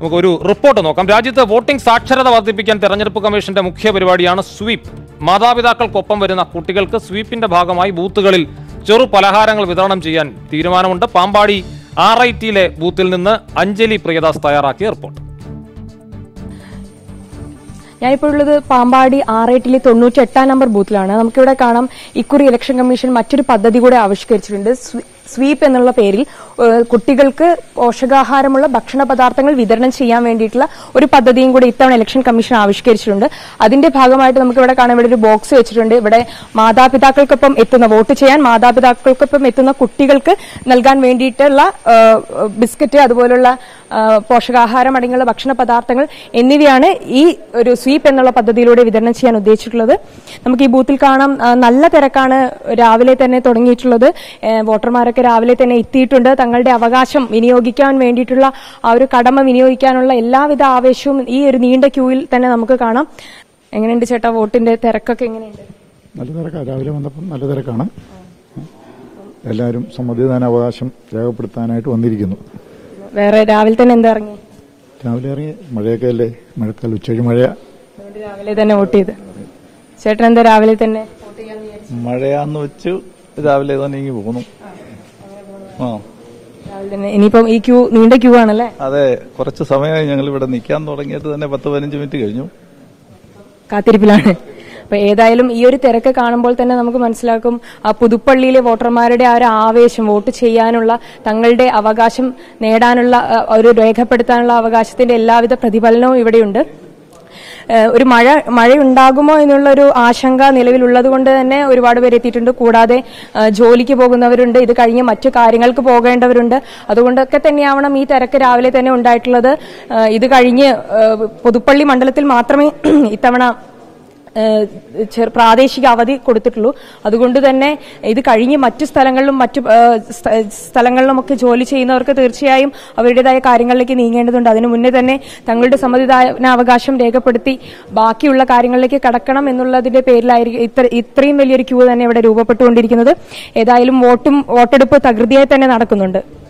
നമുക്ക് ഒരു റിപ്പോർട്ട് നോക്കാം രാജ്യത്ത് വോട്ടിംഗ് സാക്ഷരത വർദ്ധിപ്പിക്കാൻ തെരഞ്ഞെടുപ്പ് കമ്മീഷന്റെ മുഖ്യ പരിപാടിയാണ് സ്വീപ് മാതാപിതാക്കൾക്കൊപ്പം വരുന്ന കുട്ടികൾക്ക് സ്വീപ്പിന്റെ ഭാഗമായി ബൂത്തുകളിൽ ചെറു പലഹാരങ്ങൾ വിതരണം ചെയ്യാൻ തീരുമാനമുണ്ട് പാമ്പാടി ആർ ഐ ടിയിലെ ബൂത്തിൽ നിന്ന് അഞ്ജലി പ്രിയദാസ് തയ്യാറാക്കിയ റിപ്പോർട്ട് ഞാനിപ്പോൾ ഉള്ളത് പാമ്പാടി ആറേട്ടിലെ തൊണ്ണൂറ്റി എട്ടാം നമ്പർ ബൂത്തിലാണ് നമുക്കിവിടെ കാണാം ഇക്കുറി ഇലക്ഷൻ കമ്മീഷൻ മറ്റൊരു പദ്ധതി കൂടെ ആവിഷ്കരിച്ചിട്ടുണ്ട് സ്വീ- സ്വീപ്പ് എന്നുള്ള പേരിൽ ഏഹ്, കുട്ടികൾക്ക് പോഷകാഹാരമുള്ള ഭക്ഷണ പദാർത്ഥങ്ങൾ വിതരണം ചെയ്യാൻ വേണ്ടിയിട്ടുള്ള ഒരു പദ്ധതിയും കൂടി ഇത്തവണ ഇലക്ഷൻ കമ്മീഷൻ ആവിഷ്കരിച്ചിട്ടുണ്ട് അതിന്റെ ഭാഗമായിട്ട് നമുക്ക് ഇവിടെ കാണാൻ ഇവിടെ ഒരു ബോക്സ് വെച്ചിട്ടുണ്ട് ഇവിടെ മാതാപിതാക്കൾക്കൊപ്പം എത്തുന്ന വോട്ട് ചെയ്യാൻ മാതാപിതാക്കൾക്കൊപ്പം എത്തുന്ന കുട്ടികൾക്ക് നൽകാൻ വേണ്ടിയിട്ടുള്ള ഏഹ്, ബിസ്ക്കറ്റ് അതുപോലുള്ള ഏഹ്, പോഷകാഹാരം അടങ്ങിയുള്ള ഭക്ഷണ പദാർത്ഥങ്ങൾ എന്നിവയാണ് ഈ ഒരു സ്വീപ്പ് എന്നുള്ള പദ്ധതിയിലൂടെ വിതരണം ചെയ്യാൻ ഉദ്ദേശിച്ചിട്ടുള്ളത് നമുക്ക് ഈ ബൂത്തിൽ കാണാം ആ, നല്ല തിരക്കാണ് രാവിലെ തന്നെ തുടങ്ങിയിട്ടുള്ളത് ഏഹ്, വോട്ടർമാരൊക്കെ രാവിലെ തന്നെ എത്തിയിട്ടുണ്ട് തങ്ങളുടെ അവകാശം വിനിയോഗിക്കാൻ വേണ്ടിയിട്ടുള്ള ആ ഒരു കടമ വിനിയോഗിക്കാനുള്ള എല്ലാവിധ ആവേശവും ഈ ഒരു നീണ്ട ക്യൂവിൽ തന്നെ നമുക്ക് കാണാം എങ്ങനെയുണ്ട് ചേട്ടാ വോട്ടിന്റെ തിരക്കൊക്കെ എങ്ങനെയുണ്ട് നല്ല തിരക്കാണ് രാവിലെ വന്നപ്പം നല്ല തിരക്കാണ് എല്ലാവരും സമ്മതിദാനാവകാശം രേഖപ്പെടുത്താനായിട്ട് വന്നിരിക്കുന്നു വേറെ രാവിലെ തന്നെ എന്താ ഇറങ്ങി രാവിലെ ഇറങ്ങി മഴയൊക്കെ അല്ലേ മഴക്കാലം ഉച്ചയ്ക്ക് മഴയാ അതുകൊണ്ട് രാവിലെ തന്നെ വോട്ട് ചെയ്ത് ചേട്ടൻ എന്താ രാവിലെ തന്നെ വോട്ട് ചെയ്യാന്ന് വിചാരിച്ചു മഴയാന്ന് വെച്ച് രാവിലെ തന്നെ ഇങ്ങ് പോന്നു ആ രാവിലെ തന്നെ ഇനിയിപ്പം ഈ ക്യൂ നീണ്ട ക്യൂ ആണല്ലേ അതെ കുറച്ച് സമയമായി ഞങ്ങൾ ഇവിടെ നിൽക്കാൻ തുടങ്ങിയിട്ട് തന്നെ പത്ത് പതിനഞ്ച് മിനിറ്റ് കഴിഞ്ഞു കാത്തിരിപ്പിലാണ് അപ്പൊ ഏതായാലും ഈ ഒരു തിരക്ക് കാണുമ്പോൾ തന്നെ നമുക്ക് മനസ്സിലാക്കും ആ പുതുപ്പള്ളിയിലെ വോട്ടർമാരുടെ ആ ഒരു ആവേശം വോട്ട് ചെയ്യാനുള്ള തങ്ങളുടെ അവകാശം നേടാനുള്ള ആ, ഒരു രേഖപ്പെടുത്താനുള്ള അവകാശത്തിന്റെ എല്ലാവിധ പ്രതിഫലനവും ഇവിടെയുണ്ട് ഏഹ് ഒരു മഴ മഴയുണ്ടാകുമോ എന്നുള്ള ഒരു ആശങ്ക നിലവിലുള്ളത് കൊണ്ട് തന്നെ ഒരുപാട് പേര് എത്തിയിട്ടുണ്ട് കൂടാതെ ഏഹ് ജോലിക്ക് പോകുന്നവരുണ്ട് ഇത് കഴിഞ്ഞ് മറ്റു കാര്യങ്ങൾക്ക് പോകേണ്ടവരുണ്ട് അതുകൊണ്ടൊക്കെ തന്നെയാവണം ഈ തിരക്ക് രാവിലെ തന്നെ ഉണ്ടായിട്ടുള്ളത് ഏഹ് ഇത് കഴിഞ്ഞ് ഏഹ് പുതുപ്പള്ളി മണ്ഡലത്തിൽ മാത്രമേ ഇത്തവണ ഏഹ് ചെറു പ്രാദേശിക അവധി കൊടുത്തിട്ടുള്ളൂ അതുകൊണ്ട് തന്നെ ഇത് കഴിഞ്ഞ് മറ്റു സ്ഥലങ്ങളിലും മറ്റു ഏഹ് സ്ഥ- സ്ഥലങ്ങളിലുമൊക്കെ ജോലി ചെയ്യുന്നവർക്ക് തീർച്ചയായും അവരുടേതായ കാര്യങ്ങളിലേക്ക് നീങ്ങേണ്ടതുണ്ട് അതിനു മുന്നേ തന്നെ തങ്ങളുടെ സമ്മതിദാനാവകാശം രേഖപ്പെടുത്തി ബാക്കിയുള്ള കാര്യങ്ങളിലേക്ക് കടക്കണം എന്നുള്ളതിന്റെ പേരിലായിരിക്കും ഇത്ര ഇത്രയും വലിയൊരു ക്യൂ തന്നെ ഇവിടെ രൂപപ്പെട്ടുകൊണ്ടിരിക്കുന്നത് ഏതായാലും വോട്ടും വോട്ടെടുപ്പ് തകൃതിയായി തന്നെ നടക്കുന്നുണ്ട്